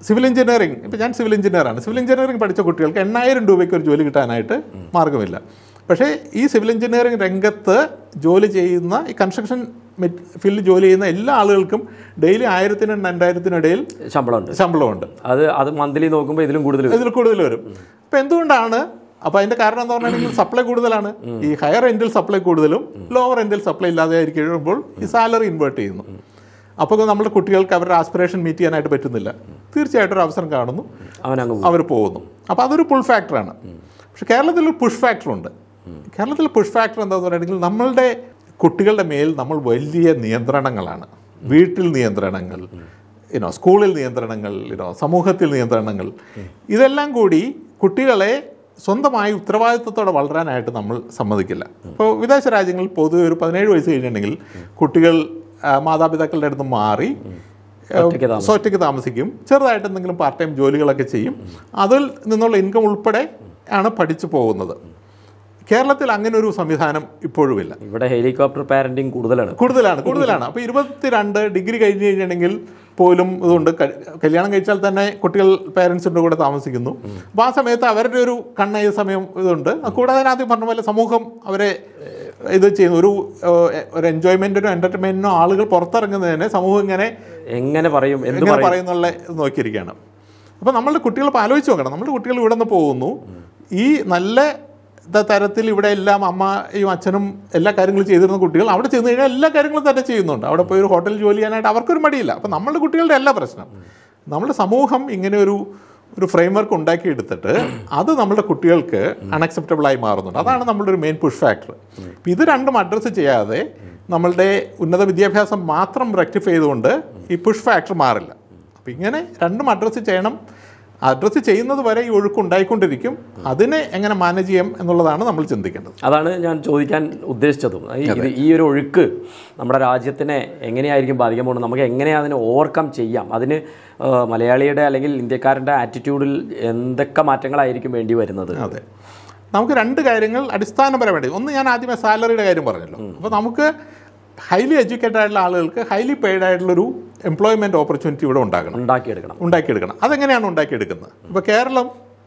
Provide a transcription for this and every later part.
Civil engineering ഇപ്പം ഞാൻ civil എഞ്ചിനീയറാണ് സിവിൽ എഞ്ചിനീയറിംഗ് പഠിച്ച കുട്ടികൾക്ക് എണ്ണായിരം രൂപയ്ക്ക് ഒരു ജോലി കിട്ടാനായിട്ട് മാർഗ്ഗമില്ല പക്ഷേ ഈ സിവിൽ എഞ്ചിനീയറിംഗ് രംഗത്ത് ജോലി ചെയ്യുന്ന ഈ കൺസ്ട്രക്ഷൻ ഫീൽഡിൽ ജോലി ചെയ്യുന്ന എല്ലാ ആളുകൾക്കും ഡെയിലി ആയിരത്തിനും രണ്ടായിരത്തിനും ഇടയിൽ ശമ്പളമുണ്ട് ശമ്പളമുണ്ട് അത് അത് മന്ത്ലി നോക്കുമ്പോൾ ഇതിലും കൂടുതൽ വരും. ഇതിൽ കൂടുതൽ വരും അപ്പം എന്തുകൊണ്ടാണ് അപ്പോൾ അതിൻ്റെ കാരണം എന്താ പറഞ്ഞിട്ടുണ്ടെങ്കിൽ സപ്ലൈ കൂടുതലാണ് ഈ ഹയർ എൻഡിൽ സപ്ലൈ കൂടുതലും ലോവർ എൻഡിൽ സപ്ലൈ ഇല്ലാതെ ആയിരിക്കുമ്പോൾ ഈ സാലറി ഇൻവേർട്ട് ചെയ്യുന്നു അപ്പോൾ നമ്മുടെ കുട്ടികൾക്ക് അവരുടെ ആസ്പിറേഷൻ മീറ്റ് ചെയ്യാനായിട്ട് പറ്റുന്നില്ല തീർച്ചയായിട്ടും ഒരു അവസരം കാണുന്നു അവനങ്ങ് പോകും അവർ പോകുന്നു അപ്പോൾ അതൊരു പുൾ ഫാക്ടറാണ് പക്ഷെ കേരളത്തിൽ ഒരു പുഷ് ഫാക്ടറുണ്ട് കേരളത്തിൽ പുഷ് ഫാക്ടർ എന്താന്ന് പറയുകയാണെങ്കിൽ നമ്മളുടെ കുട്ടികളുടെ മേൽ നമ്മൾ വലിയ നിയന്ത്രണങ്ങളാണ് വീട്ടിൽ നിയന്ത്രണങ്ങൾ ഇനോ സ്കൂളിൽ നിയന്ത്രണങ്ങൾ ഇനോ സമൂഹത്തിൽ നിയന്ത്രണങ്ങൾ ഇതെല്ലാം കൂടി കുട്ടികളെ സ്വന്തമായി ഉത്തരവാദിത്വത്തോടെ വളരാനായിട്ട് നമ്മൾ സമ്മതിക്കില്ല ഇപ്പോൾ വിദേശ രാജ്യങ്ങളിൽ പൊതുവെ ഒരു പതിനേഴ് വയസ്സ് കഴിഞ്ഞിട്ടുണ്ടെങ്കിൽ കുട്ടികൾ ആ, മാതാപിതാക്കളുടെ അടുത്ത് മാറി ഒറ്റയ്ക്ക് താമസം. സോ ഒറ്റയ്ക്ക് താമസിക്കും ചെറുതായിട്ട് എന്തെങ്കിലും പാർട്ട് ടൈം ജോലികളൊക്കെ ചെയ്യും അതിൽ നിന്നുള്ള ഇൻകം ഉൾപ്പെടെ ആണ് പഠിച്ചു പോകുന്നത് കേരളത്തിൽ അങ്ങനെ ഒരു സംവിധാനം ഇപ്പോഴുമില്ല ഇവിടെ ഹെലികോപ്റ്റർ പാരന്റിങ് കൂടുതലാണ് കൂടുതലാണ് കൂടുതലാണ് അപ്പോൾ ഇരുപത്തിരണ്ട് ഡിഗ്രി കഴിഞ്ഞ് കഴിഞ്ഞിട്ടുണ്ടെങ്കിൽ പോലും ഇതുണ്ട് ക- കല്യാണം കഴിച്ചാൽ തന്നെ കുട്ടികൾ പേരൻസിൻ്റെ കൂടെ താമസിക്കുന്നു അപ്പോൾ ആ സമയത്ത് അവരുടെ ഒരു കണ്ണയ സമയം ഇതുണ്ട് കൂടാതെ ഞാൻ ആദ്യം പറഞ്ഞ പോലെ സമൂഹം അവരെ ഏഹ്, ഇത് ചെയ്യുന്നു ഒരു ഏഹ്, ഒരു എൻജോയ്മെൻറ്റിനോ എൻ്റർടൈൻമെൻറ്റിനോ ആളുകൾ പുറത്തിറങ്ങുന്നതിനെ സമൂഹം ഇങ്ങനെ എങ്ങനെ പറയും എന്ത് എങ്ങനെ പറയും പറയുന്നുള്ള ഇത് നോക്കിയിരിക്കുകയാണ് അപ്പോൾ നമ്മളുടെ കുട്ടികൾ ഇപ്പോൾ ആലോചിച്ച് നോക്കണം നമ്മുടെ കുട്ടികൾ ഇവിടെ നിന്ന് പോകുന്നു ഈ നല്ല ത- തരത്തിൽ ഇവിടെ എല്ലാം അമ്മയും അച്ഛനും എല്ലാ കാര്യങ്ങളും ചെയ്തിരുന്ന കുട്ടികൾ അവിടെ ചെന്ന് കഴിഞ്ഞാൽ എല്ലാ കാര്യങ്ങളും തന്നെ ചെയ്യുന്നുണ്ട് അവിടെ പോയി ഒരു ഹോട്ടലിൽ ജോലി ചെയ്യാനായിട്ട് അവർക്കൊരു മടിയില്ല അപ്പോൾ നമ്മളുടെ കുട്ടികളുടെ എല്ലാ പ്രശ്നം നമ്മുടെ സമൂഹം ഇങ്ങനെ ഒരു ഒരു ഫ്രെയിംവർക്ക് ഉണ്ടാക്കിയെടുത്തിട്ട് അത് നമ്മുടെ കുട്ടികൾക്ക് അൺഅക്സെപ്റ്റബിൾ ആയി മാറുന്നുണ്ട് അതാണ് നമ്മളുടെ ഒരു മെയിൻ പുഷ് ഫാക്ടർ ഇപ്പം ഇത് രണ്ടും അഡ്രസ്സ് ചെയ്യാതെ നമ്മളുടെ ഉന്നത വിദ്യാഭ്യാസം മാത്രം റെക്ടിഫൈ ചെയ്തുകൊണ്ട് ഈ പുഷ് ഫാക്ടർ മാറില്ല അപ്പം ഇങ്ങനെ രണ്ടും അഡ്രസ്സ് ചെയ്യണം അഡ്രസ്സ് ചെയ്യുന്നത് വരെ ഈ ഒഴുക്ക് ഉണ്ടായിക്കൊണ്ടിരിക്കും അതിനെ എങ്ങനെ മാനേജ് ചെയ്യാം എന്നുള്ളതാണ് നമ്മൾ ചിന്തിക്കേണ്ടത് അതാണ് ഞാൻ ചോദിക്കാൻ ഉദ്ദേശിച്ചതും ഈ- ഇത് ഈ ഒരു ഒഴുക്ക് നമ്മുടെ രാജ്യത്തിനെ എങ്ങനെയായിരിക്കും ബാധിക്കാൻ പോകുന്നത് നമുക്ക് എങ്ങനെ അതിനെ ഓവർകം ചെയ്യാം അതിന് ആ, മലയാളിയുടെ അല്ലെങ്കിൽ ഇന്ത്യക്കാരൻ്റെ ആറ്റിറ്റ്യൂഡിൽ എന്തൊക്കെ മാറ്റങ്ങളായിരിക്കും വേണ്ടി വരുന്നത് അതെ നമുക്ക് രണ്ട് കാര്യങ്ങൾ അടിസ്ഥാനപരമായിട്ട് ഒന്ന് ഞാൻ ആദ്യമേ സാലറിയുടെ കാര്യം പറഞ്ഞല്ലോ അപ്പോൾ നമുക്ക് ഹൈലി എഡ്യൂക്കേറ്റഡ് ആയിട്ടുള്ള ആളുകൾക്ക് ഹൈലി പെയ്ഡ് ആയിട്ടുള്ളൊരു എംപ്ലോയ്മെൻറ്റ് ഓപ്പർച്യൂണിറ്റി ഇവിടെ ഉണ്ടാകണം ഉണ്ടാക്കിയെടുക്കണം ഉണ്ടാക്കിയെടുക്കണം അതെങ്ങനെയാണ് ഉണ്ടാക്കിയെടുക്കുന്നത് ഇപ്പോൾ കേരളം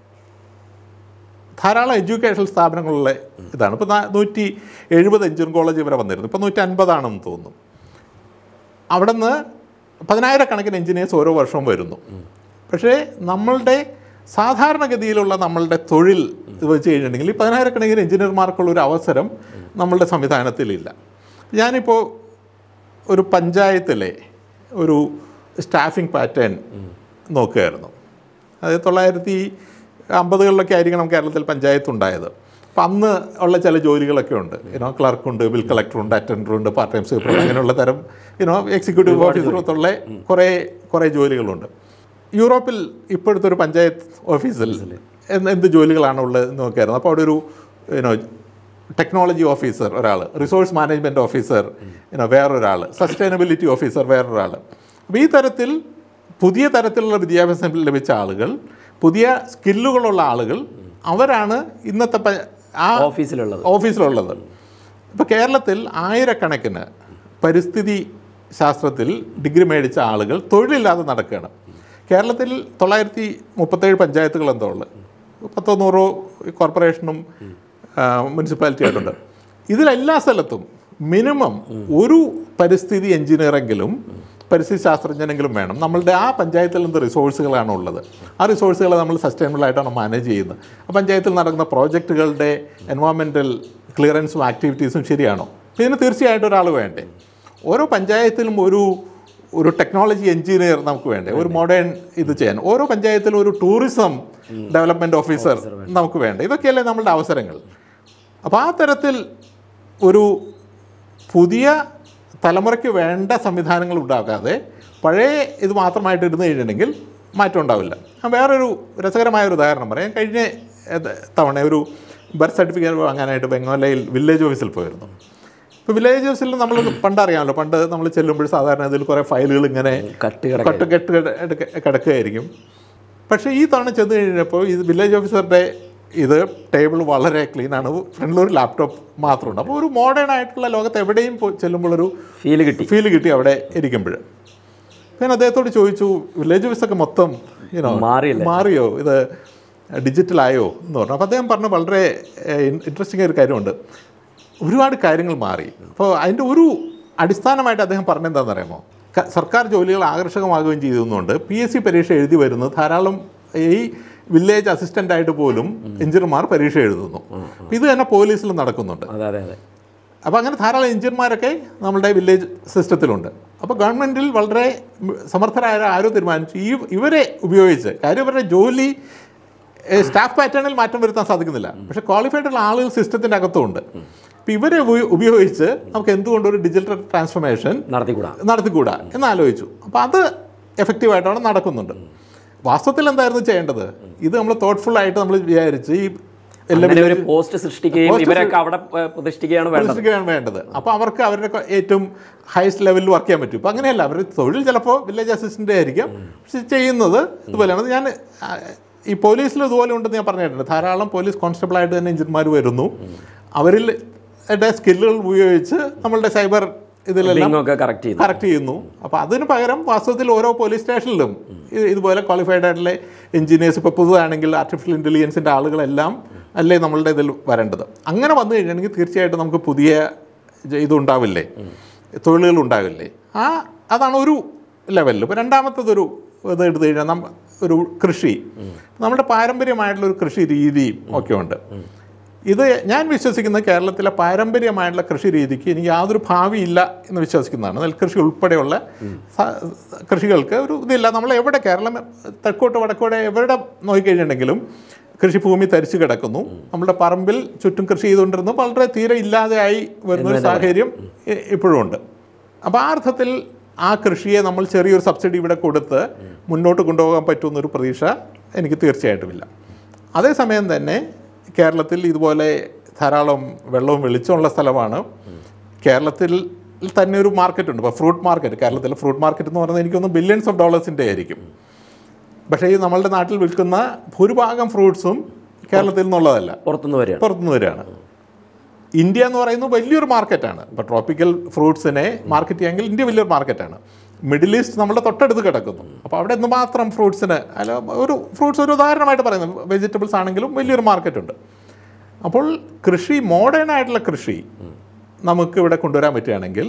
ധാരാളം എഡ്യൂക്കേഷൻ സ്ഥാപനങ്ങളുള്ള ഇതാണ് ഇപ്പോൾ നൂറ്റി എഴുപത് എഞ്ചിനീയറിംഗ് കോളേജ് ഇവരെ വന്നിരുന്നു ഇപ്പോൾ നൂറ്റി അൻപതാണെന്ന് തോന്നുന്നു അവിടെ നിന്ന് പതിനായിരക്കണക്കിന് എഞ്ചിനീയേഴ്സ് ഓരോ വർഷവും വരുന്നു പക്ഷേ നമ്മളുടെ സാധാരണഗതിയിലുള്ള നമ്മളുടെ തൊഴിൽ ഇത് വെച്ച് കഴിഞ്ഞിട്ടുണ്ടെങ്കിൽ ഈ പതിനായിരക്കണക്കിന് എഞ്ചിനീയർമാർക്കുള്ള ഒരു അവസരം നമ്മളുടെ സംവിധാനത്തിലില്ല ഞാനിപ്പോൾ ഒരു പഞ്ചായത്തിലെ ഒരു സ്റ്റാഫിംഗ് പാറ്റേൺ നോക്കുകയായിരുന്നു അത് തൊള്ളായിരത്തി അമ്പതുകളിലൊക്കെ ആയിരിക്കണം കേരളത്തിൽ പഞ്ചായത്ത് ഉണ്ടായത് അപ്പം അന്ന് ഉള്ള ചില ജോലികളൊക്കെ ഉണ്ട് യുനോ ക്ലർക്കുണ്ട് ബിൽ കളക്ടറുണ്ട് അറ്റൻഡറുണ്ട് പാർട്ട് ടൈം സൂപ്പർ അങ്ങനെയുള്ള തരം യുനോ എക്സിക്യൂട്ടീവ് ഓഫീസറുള്ള കുറേ കുറേ ജോലികളുണ്ട് യൂറോപ്പിൽ ഇപ്പോഴത്തെ ഒരു പഞ്ചായത്ത് ഓഫീസിൽ എന്ത് എന്ത് ജോലികളാണ് ഉള്ളത് എന്ന് നോക്കിയായിരുന്നു അപ്പോൾ അവിടെ ഒരു യുനോ ടെക്നോളജി ഓഫീസർ ഒരാൾ റിസോഴ്സ് മാനേജ്മെൻറ്റ് ഓഫീസർ യുനോ വേറൊരാൾ സസ്റ്റൈനബിലിറ്റി ഓഫീസർ വേറൊരാൾ അപ്പോൾ ഈ തരത്തിൽ പുതിയ തരത്തിലുള്ള വിദ്യാഭ്യാസം ലഭിച്ച ആളുകൾ പുതിയ സ്കില്ലുകളുള്ള ആളുകൾ അവരാണ് ഇന്നത്തെ പ- ആ ഓഫീസിലുള്ളത് ഓഫീസിലുള്ളത് ഇപ്പോൾ കേരളത്തിൽ ആയിരക്കണക്കിന് പരിസ്ഥിതി ശാസ്ത്രത്തിൽ ഡിഗ്രി മേടിച്ച ആളുകൾ തൊഴിലില്ലാതെ നടക്കുകയാണ് കേരളത്തിൽ തൊള്ളായിരത്തി മുപ്പത്തേഴ് പഞ്ചായത്തുകൾ എന്തോ ഉള്ളത് പത്തോ നൂറോ കോർപ്പറേഷനും മുനിസിപ്പാലിറ്റി ആയിട്ടുണ്ട് ഇതിലെല്ലാ സ്ഥലത്തും മിനിമം ഒരു പരിസ്ഥിതി എഞ്ചിനീയറെങ്കിലും പരിസ്ഥിതി ശാസ്ത്രജ്ഞനെങ്കിലും വേണം നമ്മളുടെ ആ പഞ്ചായത്തിൽ എന്ത് റിസോഴ്സുകളാണ് ഉള്ളത് ആ റിസോഴ്സുകളെ നമ്മൾ സസ്റ്റൈനബിൾ ആയിട്ടാണ് മാനേജ് ചെയ്യുന്നത് ആ പഞ്ചായത്തിൽ നടക്കുന്ന പ്രോജക്റ്റുകളുടെ എൻവയോൺമെൻറ്റൽ ക്ലിയറൻസും ആക്ടിവിറ്റീസും ശരിയാണോ ഇതിന് തീർച്ചയായിട്ടും ഒരാൾ വേണ്ടേ ഓരോ പഞ്ചായത്തിലും ഒരു ഒരു ടെക്നോളജി എഞ്ചിനീയർ നമുക്ക് വേണ്ടേ ഒരു മോഡേൺ ഇത് ചെയ്യാൻ ഓരോ പഞ്ചായത്തിലും ഒരു ടൂറിസം ഡെവലപ്മെൻറ്റ് ഓഫീസർ നമുക്ക് വേണ്ട ഇതൊക്കെയല്ലേ നമ്മളുടെ അവസരങ്ങൾ അപ്പോൾ ആ തരത്തിൽ ഒരു പുതിയ തലമുറയ്ക്ക് വേണ്ട സംവിധാനങ്ങൾ ഉണ്ടാകാതെ പഴയ ഇത് മാത്രമായിട്ട് ഇരുന്ന് കഴിഞ്ഞിട്ടുണ്ടെങ്കിൽ മാറ്റം ഉണ്ടാവില്ല ഞാൻ വേറൊരു രസകരമായ ഒരു ഉദാഹരണം പറയാം കഴിഞ്ഞ ഏത് തവണ ഒരു ബർത്ത് സർട്ടിഫിക്കറ്റ് വാങ്ങാനായിട്ട് ബംഗാളയിൽ വില്ലേജ് ഓഫീസിൽ പോയിരുന്നു ഇപ്പോൾ വില്ലേജ് ഓഫീസിൽ നമ്മൾ പണ്ട് അറിയാമല്ലോ പണ്ട് നമ്മൾ ചെല്ലുമ്പോൾ സാധാരണ ഇതിൽ കുറേ ഫയലുകൾ ഇങ്ങനെ കട്ട് കിടക്ക കട്ട് കെട്ട് കിട- എടുക്ക- കിടക്കുകയായിരിക്കും പക്ഷേ ഈ തവണ ചെന്ന് കഴിഞ്ഞപ്പോൾ ഇത് വില്ലേജ് ഓഫീസറുടെ ഇത് ടേബിൾ വളരെ ക്ലീൻ ആണ് ഫ്രണ്ടിൽ ഒരു ലാപ്ടോപ്പ് മാത്രമുണ്ട് അപ്പോൾ ഒരു മോഡേൺ ആയിട്ടുള്ള ലോകത്ത് എവിടെയും പോ- ചെല്ലുമ്പോഴൊരു ഫീല് കിട്ടി ഫീൽ കിട്ടി അവിടെ ഇരിക്കുമ്പോൾ പിന്നെ അദ്ദേഹത്തോട് ചോദിച്ചു വില്ലേജ് ഓഫീസൊക്കെ മൊത്തം യുനോ മാറിയില്ലേ മാറിയോ ഇത് ഡിജിറ്റലായോ എന്ന് പറഞ്ഞു അപ്പോൾ അദ്ദേഹം പറഞ്ഞ വളരെ ഇൻട്രസ്റ്റിംഗ് ആയ ഒരു കാര്യമുണ്ട് ഒരുപാട് കാര്യങ്ങൾ മാറി അപ്പോൾ അതിൻ്റെ ഒരു അടിസ്ഥാനമായിട്ട് അദ്ദേഹം പറഞ്ഞെന്താണെന്ന് അറിയാമോ ക- സർക്കാർ ജോലികൾ ആകർഷകമാകുകയും ചെയ്തുകൊണ്ട് പി എസ് സി പരീക്ഷ എഴുതി വരുന്നത് ധാരാളം ഈ വില്ലേജ് അസിസ്റ്റൻ്റ് ആയിട്ട് പോലും എഞ്ചിനീയർമാർ പരീക്ഷ എഴുതുന്നു അപ്പോൾ ഇത് തന്നെ പോലീസിൽ നടക്കുന്നുണ്ട് അതെ അതെ അതെ അപ്പോൾ അങ്ങനെ ധാരാളം എഞ്ചിനീയർമാരൊക്കെ നമ്മുടെ വില്ലേജ് സിസ്റ്റത്തിലുണ്ട് അപ്പോൾ ഗവൺമെൻറ്റിൽ വളരെ സമർത്ഥരായ ആരോ തീരുമാനിച്ചു ഈ ഇവരെ ഉപയോഗിച്ച് കാര്യം ഇവരുടെ ജോലി സ്റ്റാഫ് പാറ്റേണിൽ മാറ്റം വരുത്താൻ സാധിക്കുന്നില്ല പക്ഷേ ക്വാളിഫൈഡ് ഉള്ള ആളുകൾ സിസ്റ്റത്തിൻ്റെ അകത്തുമുണ്ട് അപ്പോൾ ഇവരെ ഉപയോ- ഉപയോഗിച്ച് നമുക്ക് എന്തുകൊണ്ട് ഒരു ഡിജിറ്റൽ ട്രാൻസ്ഫോർമേഷൻ നടത്തിക്കൂടാ നടത്തിക്കൂടാ എന്ന് ആലോചിച്ചു അപ്പോൾ അത് എഫക്റ്റീവായിട്ടാണ് നടക്കുന്നുണ്ട് വാസ്തവത്തിൽ എന്തായിരുന്നു ചെയ്യേണ്ടത് ഇത് നമ്മൾ തോട്ട്ഫുൾ ആയിട്ട് നമ്മൾ വിചാരിച്ച് ഈ എല്ലാ അങ്ങനെ ഒരു പോസ്റ്റ് സൃഷ്ടിക്കുകയും ഇവരൊക്കെ അവിടെ ഏഹ്, പ്രതിഷ്ഠിക്കുകയാണ് വേണ്ടത് പ്രതിഷ്ഠിക്കുകയാണ് വേണ്ടത് അപ്പോൾ അവർക്ക് അവരുടെ കൊ- ഏറ്റവും ഹയസ്റ്റ് ലെവലിൽ വർക്ക് ചെയ്യാൻ പറ്റും ഇപ്പം അങ്ങനെയല്ല അവർ തൊഴിൽ ചിലപ്പോൾ വില്ലേജ് അസിസ്റ്റൻ്റ് ആയിരിക്കും പക്ഷെ ചെയ്യുന്നത് ഇതുപോലെയാണ് അത് ഞാൻ ആ, ഈ പോലീസിൽ ഇതുപോലെ ഉണ്ടെന്ന് ഞാൻ പറഞ്ഞിട്ടുണ്ട് ധാരാളം പോലീസ് കോൺസ്റ്റബിളായിട്ട് തന്നെ എഞ്ചിനീയർമാർ വരുന്നു അവരിൽ സ്കില്ലുകൾ ഉപയോഗിച്ച് നമ്മളുടെ സൈബർ ഇതിലെല്ലാം ലിങ്ക് ഒക്കെ കറക്റ്റ് ചെയ്യുന്നു കറക്റ്റ് ചെയ്യുന്നു അപ്പോൾ അതിന് പകരം വാസ്തവത്തിൽ ഓരോ പോലീസ് സ്റ്റേഷനിലും ഇത് ഇതുപോലെ ക്വാളിഫൈഡ് ആയിട്ടുള്ള എഞ്ചിനീയേഴ്സ് ഇപ്പോൾ പുതുതാണെങ്കിൽ ആർട്ടിഫിഷ്യൽ ഇൻ്റലിജൻസിൻ്റെ ആളുകളെല്ലാം അല്ലേ നമ്മളുടെ ഇതിൽ വരേണ്ടത് അങ്ങനെ വന്നു കഴിഞ്ഞിട്ടുണ്ടെങ്കിൽ തീർച്ചയായിട്ടും നമുക്ക് പുതിയ ജ- ഇതുണ്ടാവില്ലേ തൊഴിലുകൾ ഉണ്ടാവില്ലേ ആ അതാണ് ഒരു ലെവലിൽ ഇപ്പോൾ രണ്ടാമത്തതൊരു ഇത് എടുത്തു കഴിഞ്ഞാൽ നമ്മ ഒരു കൃഷി നമ്മുടെ പാരമ്പര്യമായിട്ടുള്ള ഒരു കൃഷി രീതിയും ഒക്കെ ഉണ്ട് ഇത് ഞാൻ വിശ്വസിക്കുന്ന കേരളത്തിലെ പാരമ്പര്യമായിട്ടുള്ള കൃഷി രീതിക്ക് എനിക്ക് യാതൊരു ഭാവിയില്ല എന്ന് വിശ്വസിക്കുന്നതാണ് നെൽകൃഷി ഉൾപ്പെടെയുള്ള സ- കൃഷികൾക്ക് ഒരു ഇതില്ല നമ്മൾ എവിടെ കേരളം തെക്കോട്ട് വടക്കോട്ട് എവിടെ നോക്കിക്കഴിഞ്ഞിട്ടുണ്ടെങ്കിലും കൃഷിഭൂമി തരിച്ചു കിടക്കുന്നു നമ്മുടെ പറമ്പിൽ ചുറ്റും കൃഷി ചെയ്തുകൊണ്ടിരുന്നു വളരെ തീരെ ഇല്ലാതെയായി വരുന്ന ഒരു സാഹചര്യം ഇ- ഇപ്പോഴും ഉണ്ട് അപ്പോൾ ആ അർത്ഥത്തിൽ ആ കൃഷിയെ നമ്മൾ ചെറിയൊരു സബ്സിഡി ഇവിടെ കൊടുത്ത് മുന്നോട്ട് കൊണ്ടുപോകാൻ പറ്റുമെന്നൊരു പ്രതീക്ഷ എനിക്ക് തീർച്ചയായിട്ടുമില്ല അതേസമയം തന്നെ കേരളത്തിൽ ഇതുപോലെ ധാരാളം വെള്ളവും വെളിച്ചമുള്ള സ്ഥലമാണ് കേരളത്തിൽ തന്നെ ഒരു മാർക്കറ്റ് ഉണ്ട് ഇപ്പോൾ ഫ്രൂട്ട് മാർക്കറ്റ് കേരളത്തിലെ ഫ്രൂട്ട് മാർക്കറ്റ് എന്ന് പറയുന്നത് എനിക്കൊന്ന് ബില്യൺസ് ഓഫ് ഡോളേഴ്സിൻ്റെ ആയിരിക്കും പക്ഷേ ഈ നമ്മളുടെ നാട്ടിൽ വിൽക്കുന്ന ഭൂരിഭാഗം ഫ്രൂട്ട്സും കേരളത്തിൽ നിന്നുള്ളതല്ല പുറത്തുനിന്ന് വരികയാണ് പുറത്തുനിന്ന് വരികയാണ് ഇന്ത്യ എന്ന് പറയുന്നത് വലിയൊരു മാർക്കറ്റാണ് ഇപ്പോൾ ട്രോപ്പിക്കൽ ഫ്രൂട്ട്സിനെ മാർക്കറ്റ് ചെയ്യാമെങ്കിൽ ഇന്ത്യ വലിയൊരു മാർക്കറ്റാണ് മിഡിൽ ഈസ്റ്റ് നമ്മുടെ തൊട്ടടുത്ത് കിടക്കുന്നു അപ്പോൾ അവിടെ എന്തുമാത്രം ഫ്രൂട്ട്സിന് അല്ല ഒരു ഫ്രൂട്ട്സ് ഒരു ഉദാഹരണമായിട്ട് പറയുന്നത് വെജിറ്റബിൾസ് ആണെങ്കിലും വലിയൊരു മാർക്കറ്റുണ്ട് അപ്പോൾ കൃഷി മോഡേൺ ആയിട്ടുള്ള കൃഷി നമുക്ക് ഇവിടെ കൊണ്ടുവരാൻ പറ്റുകയാണെങ്കിൽ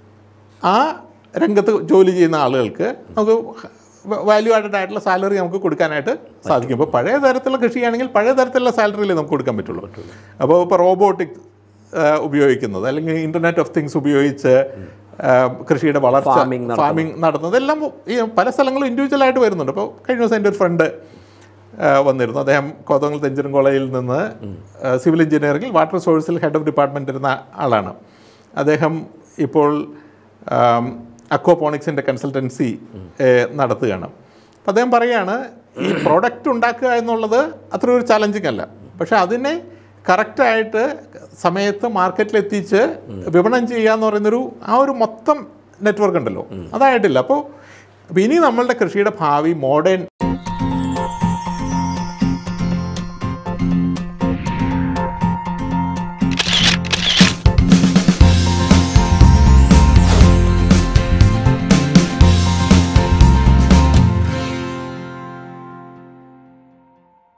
ആ രംഗത്ത് ജോലി ചെയ്യുന്ന ആളുകൾക്ക് നമുക്ക് വാല്യൂ ആഡഡ് ആയിട്ടുള്ള സാലറി നമുക്ക് കൊടുക്കാനായിട്ട് സാധിക്കും ഇപ്പോൾ പഴയ തരത്തിലുള്ള കൃഷിയാണെങ്കിൽ പഴയ തരത്തിലുള്ള സാലറിയിലേ നമുക്ക് കൊടുക്കാൻ പറ്റുള്ളൂ അപ്പോൾ ഇപ്പോൾ റോബോട്ടിക് ഉപയോഗിക്കുന്നത് അല്ലെങ്കിൽ ഇൻ്റർനെറ്റ് ഓഫ് തിങ്സ് ഉപയോഗിച്ച് ആ, കൃഷിയുടെ വളർച്ച Farming നടത്തുന്നത്. ഫാമിംഗ് നടത്തുന്നത് എല്ലാം ഈ പല സ്ഥലങ്ങളും ഇൻഡിവിജ്വൽ ആയിട്ട് വരുന്നുണ്ട് അപ്പോൾ കഴിഞ്ഞ ദിവസം എൻ്റെ ഒരു ഫ്രണ്ട് വന്നിരുന്നു അദ്ദേഹം കോതമംഗലത്ത് എഞ്ചിനീയറിംഗ് കോളേജിൽ നിന്ന് സിവിൽ എഞ്ചിനീയറിംഗിൽ വാട്ടർ സോഴ്സിൽ ഹെഡ് ഓഫ് ഡിപ്പാർട്ട്മെൻറ്റ് ഇരുന്ന ആളാണ് അദ്ദേഹം ഇപ്പോൾ അക്വപോണിക്സിൻ്റെ കൺസൾട്ടൻസി നടത്തുകയാണ് അപ്പോൾ അദ്ദേഹം പറയുകയാണ് ഈ പ്രോഡക്റ്റ് ഉണ്ടാക്കുക എന്നുള്ളത് അത്ര ഒരു ചലഞ്ചിങ് അല്ല പക്ഷെ അതിനെ കറക്റ്റായിട്ട് സമയത്ത് മാർക്കറ്റിൽ എത്തിച്ച് വിപണനം ചെയ്യുക എന്ന് പറയുന്നൊരു ആ ഒരു മൊത്തം നെറ്റ്വർക്ക് ഉണ്ടല്ലോ അതായിട്ടില്ല അപ്പോൾ അപ്പോൾ ഇനി നമ്മളുടെ കൃഷിയുടെ ഭാവി മോഡേൺ